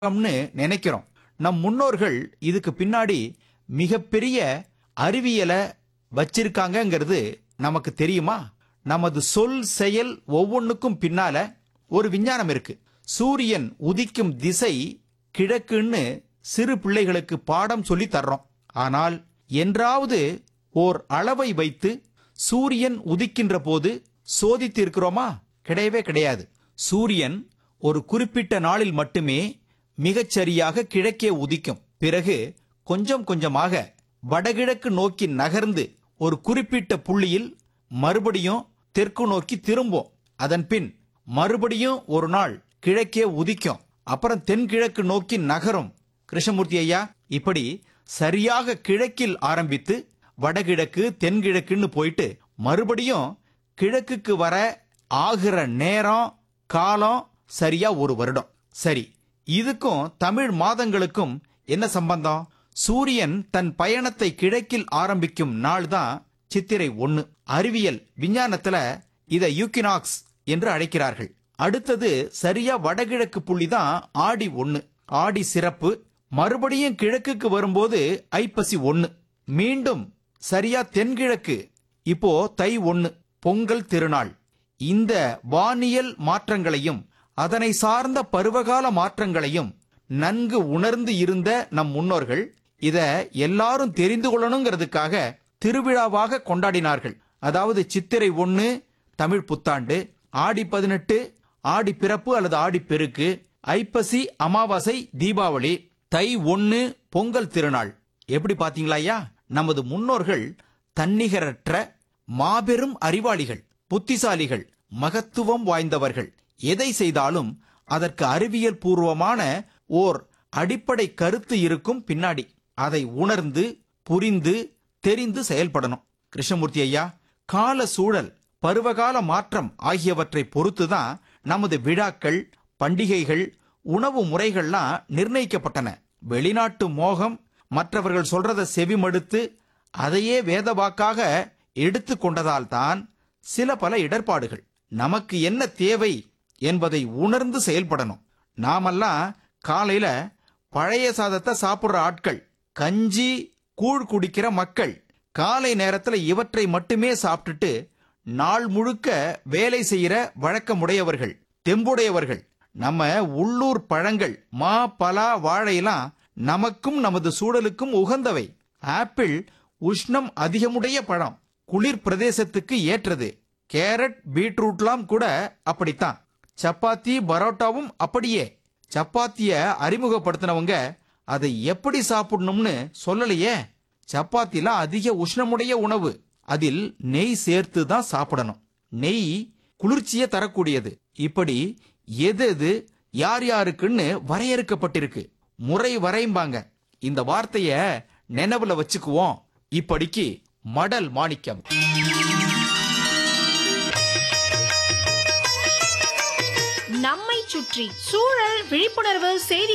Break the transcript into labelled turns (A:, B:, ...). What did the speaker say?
A: ம்னு நினைக்கிறோம் நம் முன்னோர்கள் இதுக்கு பின்னாடி மிகப்பெரிய அறிவியலை வச்சிருக்காங்கங்கிறது நமக்கு தெரியுமா நமது சொல் செயல் ஒவ்வொன்றுக்கும் பின்னால ஒரு விஞ்ஞானம் இருக்கு சூரியன் உதிக்கும் திசை கிழக்குன்னு சிறு பிள்ளைகளுக்கு பாடம் சொல்லி தர்றோம் ஆனால் என்றாவது ஓர் அளவை வைத்து சூரியன் உதிக்கின்ற போது சோதித்து இருக்கிறோமா கிடையவே கிடையாது சூரியன் ஒரு குறிப்பிட்ட நாளில் மட்டுமே மிகச்சரியாக கிழக்கே உதிக்கும் பிறகு கொஞ்சம் கொஞ்சமாக வடகிழக்கு நோக்கி நகர்ந்து ஒரு குறிப்பிட்ட புள்ளியில் மறுபடியும் தெற்கு நோக்கி திரும்பும் அதன் பின் மறுபடியும் ஒரு நாள் கிழக்கே உதிக்கும் அப்புறம் தென்கிழக்கு நோக்கி நகரும் கிருஷ்ணமூர்த்தி ஐயா இப்படி சரியாக கிழக்கில் ஆரம்பித்து வடகிழக்கு தென்கிழக்குன்னு போயிட்டு மறுபடியும் கிழக்குக்கு வர ஆகிற நேரம் காலம் சரியா ஒரு வருடம் சரி இதுக்கும் தமிழ் மாதங்களுக்கும் என்ன சம்பந்தம் சூரியன் தன் பயணத்தை கிழக்கில் ஆரம்பிக்கும் நாள் தான் சித்திரை ஒன்னு அறிவியல் விஞ்ஞானத்துல இத யூக்கினாக்ஸ் என்று அழைக்கிறார்கள் அடுத்தது சரியா வடகிழக்கு புள்ளி தான் ஆடி ஒன்னு ஆடி சிறப்பு மறுபடியும் கிழக்குக்கு வரும்போது ஐப்பசி ஒன்னு மீண்டும் சரியா தென்கிழக்கு இப்போ தை ஒன்னு பொங்கல் திருநாள் இந்த வானியல் மாற்றங்களையும் அதனை சார்ந்த பருவகால மாற்றங்களையும் நன்கு உணர்ந்து இருந்த நம் முன்னோர்கள் இத எல்லாரும் தெரிந்து கொள்ளணுங்கிறதுக்காக திருவிழாவாக கொண்டாடினார்கள் அதாவது சித்திரை ஒன்னு தமிழ் புத்தாண்டு ஆடி பதினெட்டு ஆடி பிறப்பு அல்லது ஆடி பெருக்கு ஐப்பசி அமாவாசை தீபாவளி தை ஒன்னு பொங்கல் திருநாள் எப்படி பாத்தீங்களா ஐயா நமது முன்னோர்கள் தன்னிகரற்ற மாபெரும் அறிவாளிகள் புத்திசாலிகள் மகத்துவம் வாய்ந்தவர்கள் எதை செய்தாலும் அதற்கு அறிவியல் பூர்வமான ஓர் அடிப்படை கருத்து இருக்கும் பின்னாடி அதை உணர்ந்து புரிந்து தெரிந்து செயல்படணும் கிருஷ்ணமூர்த்தி ஐயா கால சூழல் பருவகால மாற்றம் ஆகியவற்றை பொறுத்துதான் நமது விழாக்கள் பண்டிகைகள் உணவு முறைகள்லாம் நிர்ணயிக்கப்பட்டன வெளிநாட்டு மோகம் மற்றவர்கள் சொல்றத செவிமடுத்து அதையே வேதவாக்காக எடுத்து கொண்டதால் தான் சில பல இடர்பாடுகள் நமக்கு என்ன தேவை என்பதை உணர்ந்து செயல்படணும் நாமெல்லாம் காலையில பழைய சாதத்தை சாப்பிடுற ஆட்கள் கஞ்சி கூழ் குடிக்கிற மக்கள் காலை நேரத்துல இவற்றை மட்டுமே சாப்பிட்டுட்டு நாள் முழுக்க வேலை செய்யற வழக்கமுடையவர்கள் தெம்புடையவர்கள் நம்ம உள்ளூர் பழங்கள் மா பலா வாழையெல்லாம் நமக்கும் நமது சூழலுக்கும் உகந்தவை ஆப்பிள் உஷ்ணம் அதிகமுடைய பழம் குளிர் பிரதேசத்துக்கு ஏற்றது கேரட் பீட்ரூட்லாம் கூட அப்படித்தான் சப்பாத்தி பரோட்டாவும் அப்படியே சப்பாத்திய அறிமுகப்படுத்தினவங்க அதை எப்படி சாப்பிடணும்னு சொல்லலையே சப்பாத்தில அதிக உஷ்ணமுடைய உணவு அதில் நெய் சேர்த்து தான் சாப்பிடணும் நெய் குளிர்ச்சியை தரக்கூடியது இப்படி எது எது யார் யாருக்குன்னு வரையறுக்கப்பட்டிருக்கு முறை வரைம்பாங்க இந்த வார்த்தைய நினைவுல வச்சுக்குவோம் இப்படிக்கு மடல் மாணிக்கம்
B: நம்மை சுற்றி சூழல் விழிப்புணர்வு செய்தி